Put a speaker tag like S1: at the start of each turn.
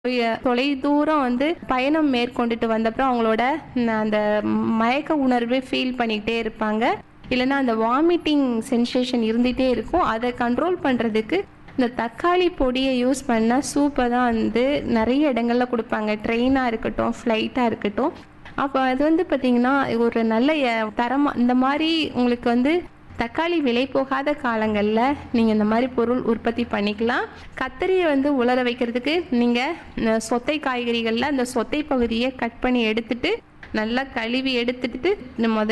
S1: தொலை தூரம் வந்து பயணம் மேற்கொண்டுட்டு வந்தப்புறம் அவங்களோட ம், அந்த மயக்க உணர்வு ஃபீல் பண்ணிக்கிட்டே இருப்பாங்க இல்லைன்னா அந்த வாமிட்டிங் சென்சேஷன் இருந்துகிட்டே இருக்கும் அதை கண்ட்ரோல் பண்ணுறதுக்கு இந்த தக்காளி பொடியை யூஸ் பண்ண சூப்பை தான் வந்து நிறைய இடங்கள்ல கொடுப்பாங்க ட்ரெயினாக இருக்கட்டும் ஃப்ளைட்டாக இருக்கட்டும் அப்போ அது வந்து பார்த்திங்கன்னா ஒரு நல்ல தரமாக இந்த மாதிரி உங்களுக்கு வந்து தக்காளி விலை போகாத காலங்களில் நீங்கள் இந்த மாதிரி பொருள் உற்பத்தி பண்ணிக்கலாம் கத்தரியை வந்து உலர வைக்கிறதுக்கு நீங்கள் சொத்தை காய்கறிகளில் அந்த சொத்தை பகுதியை கட் பண்ணி எடுத்துட்டு நல்லா கழுவி எடுத்துட்டு முதல்ல